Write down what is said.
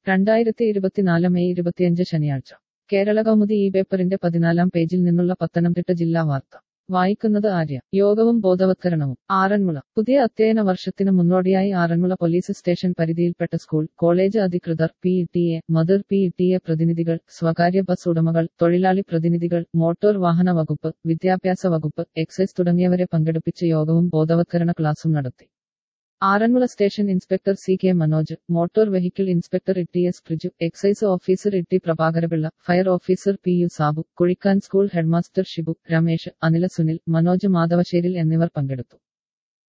രണ്ടായിരത്തി ഇരുപത്തിനാല് മെയ് ഇരുപത്തിയഞ്ച് ശനിയാഴ്ച കേരള കൗമുദി ഈ പേപ്പറിന്റെ പതിനാലാം പേജിൽ നിന്നുള്ള പത്തനംതിട്ട ജില്ലാ വാർത്ത വായിക്കുന്നത് ആര്യ യോഗവും ബോധവത്കരണവും ആറന്മുള പുതിയ അധ്യയന വർഷത്തിന് മുന്നോടിയായി ആറന്മുള പോലീസ് സ്റ്റേഷൻ പരിധിയിൽപ്പെട്ട സ്കൂൾ കോളേജ് അധികൃതർ P T A mother P T A പ്രതിനിധികൾ സ്വകാര്യ ബസ് ഉടമകൾ തൊഴിലാളി പ്രതിനിധികൾ മോട്ടോർ വാഹന വകുപ്പ് വിദ്യാഭ്യാസ വകുപ്പ് എക്സൈസ് തുടങ്ങിയവരെ പങ്കെടുപ്പിച്ച് യോഗവും ബോധവത്കരണ ക്ലാസും നടത്തി Aranmula station inspector C K Manoj motor vehicle inspector E T S Priju excise officer E T Prabhakarapillai fire officer P U Sabu കുഴിക്കാൻ സ്കൂൾ ഹെഡ്മാസ്റ്റർ ഷിബു രമേശ് അനില സുനിൽ മനോജ് മാധവശ്ശേരിൽ എന്നിവർ പങ്കെടുത്തു